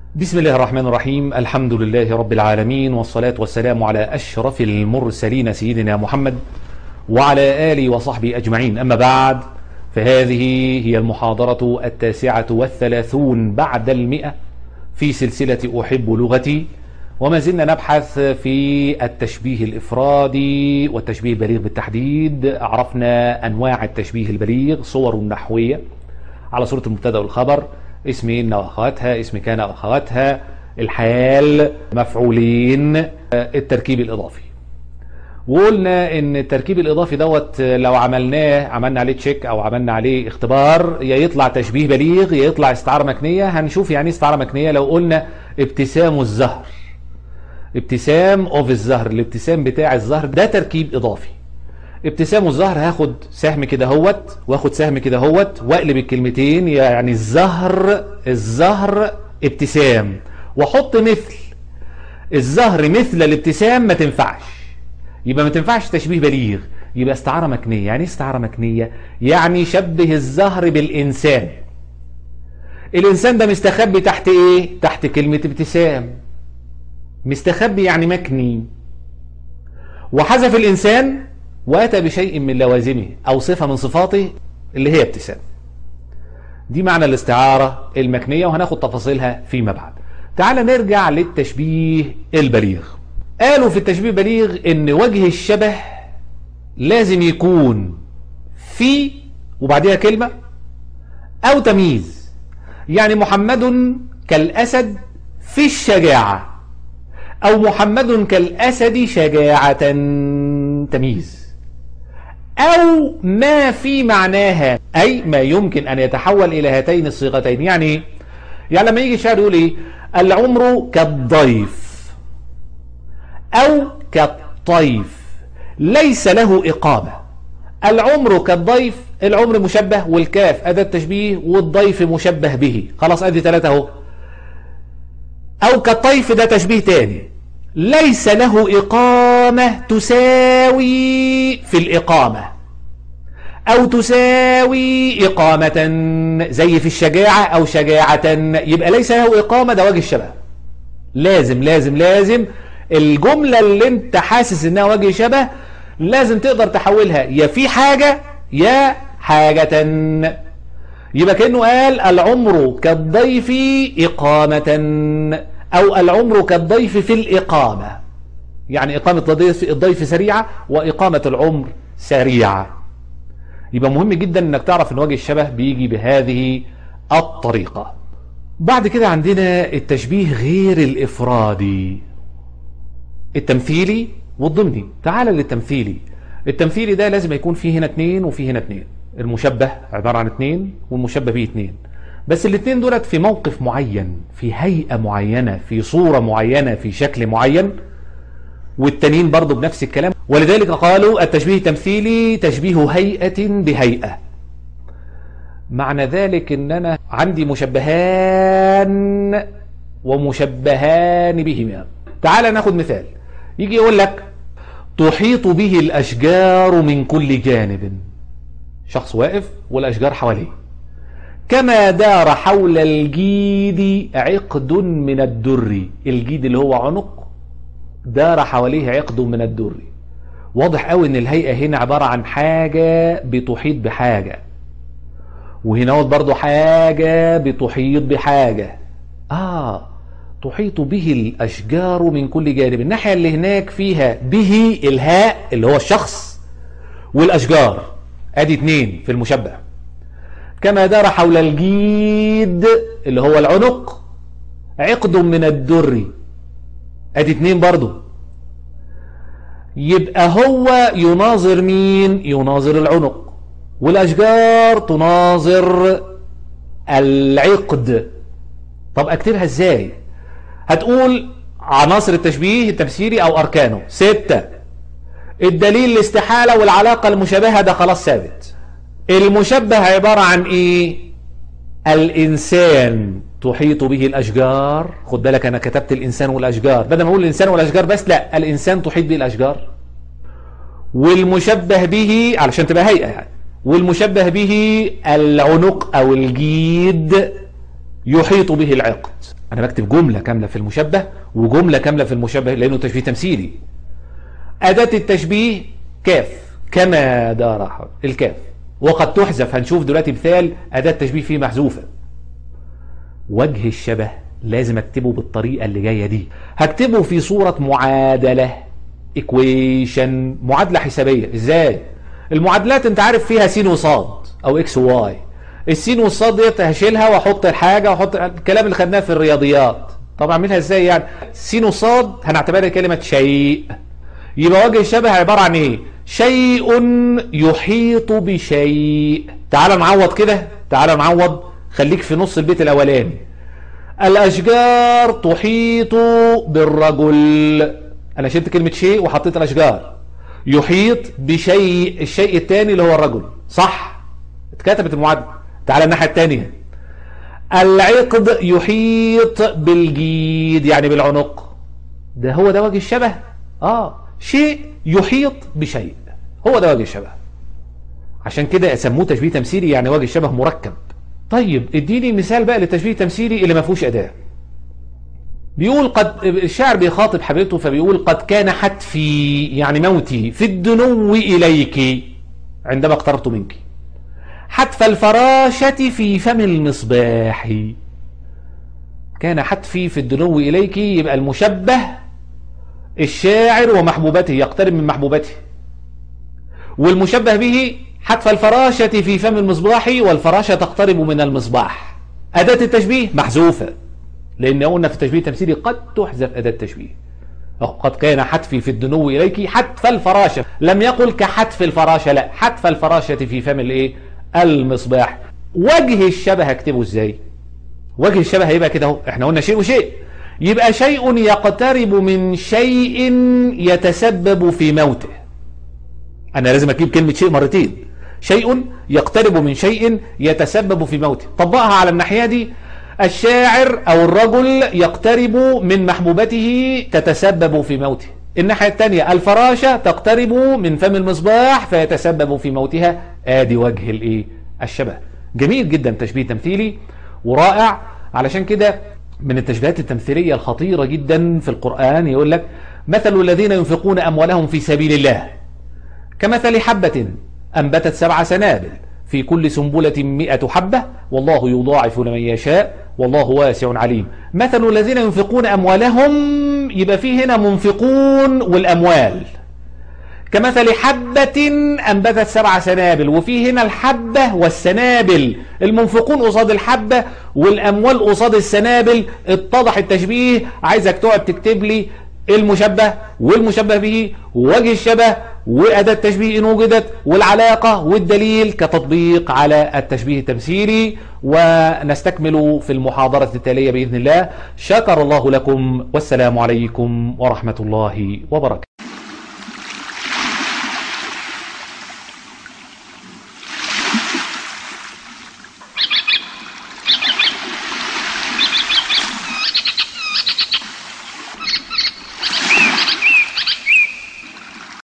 بسم الله الرحمن الرحيم الحمد لله رب العالمين والصلاة والسلام على أشرف المرسلين سيدنا محمد وعلى آله وصحبه أجمعين أما بعد فهذه هي المحاضرة التاسعة والثلاثون بعد المئة في سلسلة أحب لغتي وما زلنا نبحث في التشبيه الإفرادي والتشبيه البليغ بالتحديد عرفنا أنواع التشبيه البليغ صور نحوية على صورة المبتدا والخبر اسم إن وأخواتها اسم كان وأخواتها الحال مفعولين التركيب الإضافي وقلنا ان التركيب الاضافي دوت لو عملناه عملنا عليه تشيك او عملنا عليه اختبار يا يطلع تشبيه بليغ يا يطلع استعاره مكنيه هنشوف يعني ايه استعاره مكنيه لو قلنا ابتسام الزهر ابتسام اوف الزهر الابتسام بتاع الزهر ده تركيب اضافي ابتسام الزهر هاخد سهم كده هوت واخد سهم كده هوت واقلب الكلمتين يعني الزهر الزهر ابتسام واحط مثل الزهر مثل الابتسام ما تنفعش يبقى ما تنفعش تشبيه بليغ يبقى استعارة مكنية يعني استعارة مكنية يعني شبه الزهر بالإنسان الإنسان ده مستخبي تحت إيه تحت كلمة ابتسام مستخبي يعني مكني وحذف الإنسان وأتى بشيء من لوازمه أو صفة من صفاته اللي هي ابتسام دي معنى الاستعارة المكنية وهناخد تفاصيلها فيما بعد تعال نرجع للتشبيه البليغ قالوا في التشبيه البليغ ان وجه الشبه لازم يكون في وبعدها كلمة او تمييز يعني محمد كالاسد في الشجاعة او محمد كالاسد شجاعة تمييز او ما في معناها اي ما يمكن ان يتحول الى هاتين الصيغتين يعني يعني لما يجي الشاعر يقول ايه العمر كالضيف أو كالطيف ليس له إقامة العمر كالضيف العمر مشبه والكاف أداة تشبيه والضيف مشبه به خلاص أدي ثلاثة اهو أو كالطيف ده تشبيه تاني ليس له إقامة تساوي في الإقامة أو تساوي إقامة زي في الشجاعة أو شجاعة يبقى ليس له إقامة ده وجه الشبه لازم لازم لازم الجملة اللي انت حاسس انها وجه شبه لازم تقدر تحولها يا في حاجة يا حاجة يبقى كأنه قال العمر كالضيف إقامة أو العمر كالضيف في الإقامة يعني إقامة الضيف سريعة وإقامة العمر سريعة يبقى مهم جدا انك تعرف ان وجه الشبه بيجي بهذه الطريقة بعد كده عندنا التشبيه غير الإفرادي التمثيلي والضمني تعال للتمثيلي التمثيلي ده لازم يكون فيه هنا اتنين وفيه هنا اتنين المشبه عبارة عن اتنين والمشبه به اتنين بس الاتنين دولت في موقف معين في هيئة معينة في صورة معينة في شكل معين والتانيين برضو بنفس الكلام ولذلك قالوا التشبيه التمثيلي تشبيه هيئة بهيئة معنى ذلك ان انا عندي مشبهان ومشبهان بهما تعال ناخد مثال يجي يقول لك تحيط به الأشجار من كل جانب شخص واقف والأشجار حواليه كما دار حول الجيد عقد من الدر الجيد اللي هو عنق دار حواليه عقد من الدر واضح قوي ان الهيئة هنا عبارة عن حاجة بتحيط بحاجة وهنا برضو حاجة بتحيط بحاجة آه تحيط به الأشجار من كل جانب الناحية اللي هناك فيها به الهاء اللي هو الشخص والأشجار ادي اتنين في المشبه كما دار حول الجيد اللي هو العنق عقد من الدر ادي اتنين برضو يبقى هو يناظر مين يناظر العنق والأشجار تناظر العقد طب اكتبها ازاي هتقول عناصر التشبيه التفسيري او اركانه ستة الدليل الاستحالة والعلاقة المشابهة ده خلاص ثابت المشبه عبارة عن ايه الانسان تحيط به الاشجار خد بالك انا كتبت الانسان والاشجار بدل ما اقول الانسان والاشجار بس لا الانسان تحيط به الاشجار والمشبه به علشان تبقى هيئة يعني والمشبه به العنق او الجيد يحيط به العقد أنا بكتب جملة كاملة في المشبه وجملة كاملة في المشبه لأنه تشبيه تمثيلي أداة التشبيه كاف كما دار الكاف وقد تحذف هنشوف دلوقتي مثال أداة تشبيه فيه محذوفة وجه الشبه لازم اكتبه بالطريقة اللي جاية دي هكتبه في صورة معادلة ايكويشن معادلة حسابية ازاي المعادلات انت عارف فيها س وصاد او اكس وواي السين والصاد ديت هشيلها واحط الحاجة واحط الكلام اللي خدناه في الرياضيات طب اعملها ازاي يعني س وصاد هنعتبرها كلمة شيء يبقى وجه الشبه عبارة عن ايه شيء يحيط بشيء تعال نعوض كده تعال نعوض خليك في نص البيت الاولاني الاشجار تحيط بالرجل انا شلت كلمة شيء وحطيت الاشجار يحيط بشيء الشيء الثاني اللي هو الرجل صح اتكتبت المعادلة تعال الناحية الثانية العقد يحيط بالجيد يعني بالعنق ده هو ده وجه الشبه اه شيء يحيط بشيء هو ده وجه الشبه عشان كده سموه تشبيه تمثيلي يعني وجه الشبه مركب طيب اديني مثال بقى للتشبيه التمثيلي اللي ما فيهوش اداه بيقول قد الشاعر بيخاطب حبيبته فبيقول قد كان حتفي يعني موتي في الدنو اليك عندما اقتربت منك حتف الفراشة في فم المصباح كان حتفي في الدنو إليك يبقى المشبه الشاعر ومحبوبته يقترب من محبوبته والمشبه به حتف الفراشة في فم المصباح والفراشة تقترب من المصباح أداة التشبيه محذوفة لأن قلنا في التشبيه التمثيلي قد تحذف أداة التشبيه قد كان حتفي في الدنو إليك حتف الفراشة لم يقل كحتف الفراشة لا حتف الفراشة في فم الايه المصباح وجه الشبه اكتبه ازاي وجه الشبه هيبقى كده اهو احنا قلنا شيء وشيء يبقى شيء يقترب من شيء يتسبب في موته انا لازم اجيب كلمة شيء مرتين شيء يقترب من شيء يتسبب في موته طبقها على الناحية دي الشاعر او الرجل يقترب من محبوبته تتسبب في موته الناحية الثانية الفراشة تقترب من فم المصباح فيتسبب في موتها ادي وجه الايه الشبه جميل جدا تشبيه تمثيلي ورائع علشان كده من التشبيهات التمثيلية الخطيرة جدا في القرآن يقول لك مثل الذين ينفقون أموالهم في سبيل الله كمثل حبة أنبتت سبع سنابل في كل سنبلة مئة حبة والله يضاعف لمن يشاء والله واسع عليم مثل الذين ينفقون أموالهم يبقى فيه هنا منفقون والأموال كمثل حبة أنبتت سبع سنابل وفي هنا الحبة والسنابل المنفقون قصاد الحبة والأموال قصاد السنابل اتضح التشبيه عايزك تقعد تكتب لي المشبه والمشبه به ووجه الشبه وأداة التشبيه إن وجدت والعلاقة والدليل كتطبيق على التشبيه التمثيلي ونستكمل في المحاضرة التالية بإذن الله شكر الله لكم والسلام عليكم ورحمة الله وبركاته